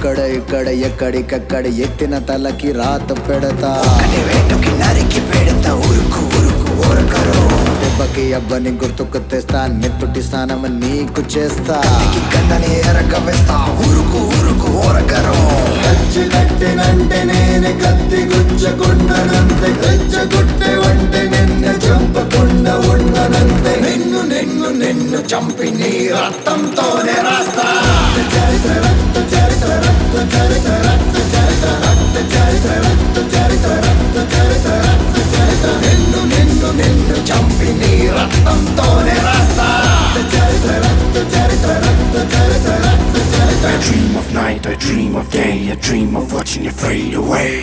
అక్కడ ఇక్కడ ఎక్కడికక్కడ ఎత్తిన తలకి రాత పెడతా వేటుకి నరికి పెడతా ఉరుకు ఉరుకు ఊరకరు దెబ్బకి అబ్బని గుర్తుకు తెస్తా నెత్తుటి స్నానం నీకు చేస్తా ఈ కన్నని ఎరక వేస్తా ఉరుకు ఉరుకు ఊరకరు కచ్చి కట్టినంటే నేనే కత్తి గుచ్చకుండనంతే రెచ్చగొట్టే వంటే నిన్ను చంపకుండా ఉండనంతే నిన్ను నిన్ను నిన్ను చంపి నీ రక్తంతోనే రాస్తా చరిత్ర రక్త చరిత్ర రక్త చరిత్ర రక్త చరిత్ర రక్త చరిత్ర రక్త చరిత్ర రక్త చరిత్ర రక్త చరిత్ర నిన్ను నిన్ను నిన్ను చంపి నీ రక్తంతోనే రాస్తా చరిత్ర రక్త చరిత్ర రక్త చరిత్ర రక్త చరిత్ర I dream of night, I dream of day, I dream of watching you fade away.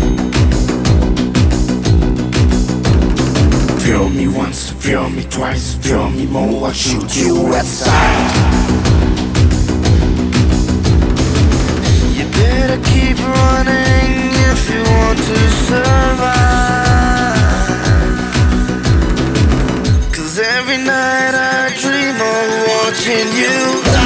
Feel me once, feel me twice, feel me more, I'll shoot you aside. You better keep running if you want to survive. Cause every night I dream of watching you.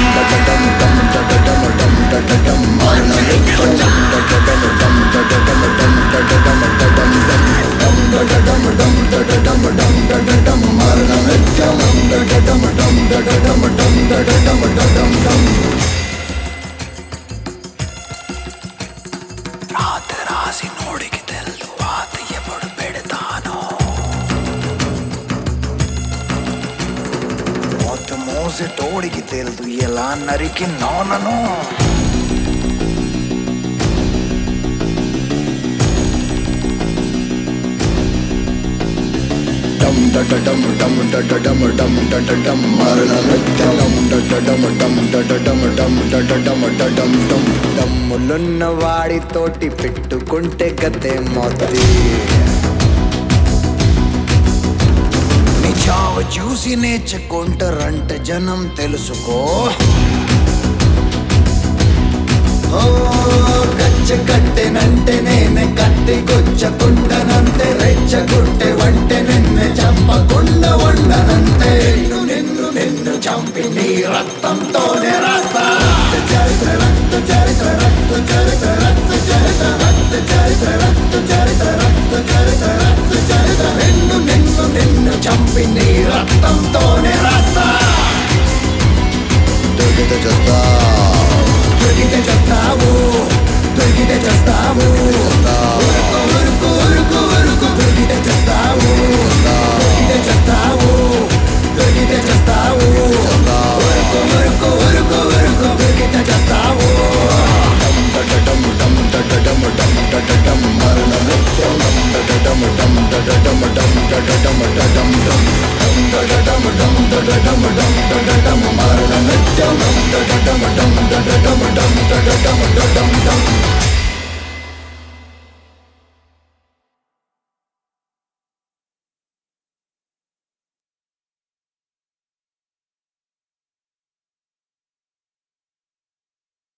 రాత రాసి నోడికి తెలుసు వాత ఎప్పుడు పెడతానో మోత మోసి తోడికి తెలుసు ఎలా నరికి నోనను డమ్ డడ డమ్ డమ్ డడ డమ్ డమ్ డడ డమ్ మరణ నృత్యం డమ్ డడ డమ్ డమ్ డడ డమ్ డమ్ డడ డమ్ డడమ్ డమ్ దమ్ములున్న వాడితోటి పెట్టుకుంటే గతే మోతి నీ చావు చూసి నేర్చుకుంటారంట జనం తెలుసుకో ఓ గచ్చ కట్టెనంటే నేనే కత్తి గుచ్చకుండనంతే రెచ్చగొట్టె వంటే నిన్నే చంపకుండా ఉండనంతే నిన్ను నిన్ను నిన్ను చంపి నీ రక్తంతోనే రాస్తా చరిత్ర రక్త చరిత్ర రక్త చరిత్ర రక్త చరిత్ర రక్త చరిత్ర రక్త చరిత్ర రక్త చరిత్ర రక్త చరిత్ర నిన్ను నిన్ను నిన్ను చంపి నీ రక్తంతోనే రాస్తా దొరికితే చేస్తా దొరికితే చేస్తావు దొరికితే చేస్తావు ఉరుకు ఉరుకు ఉరుకు ఉరుకు దొరికితే చేస్తావు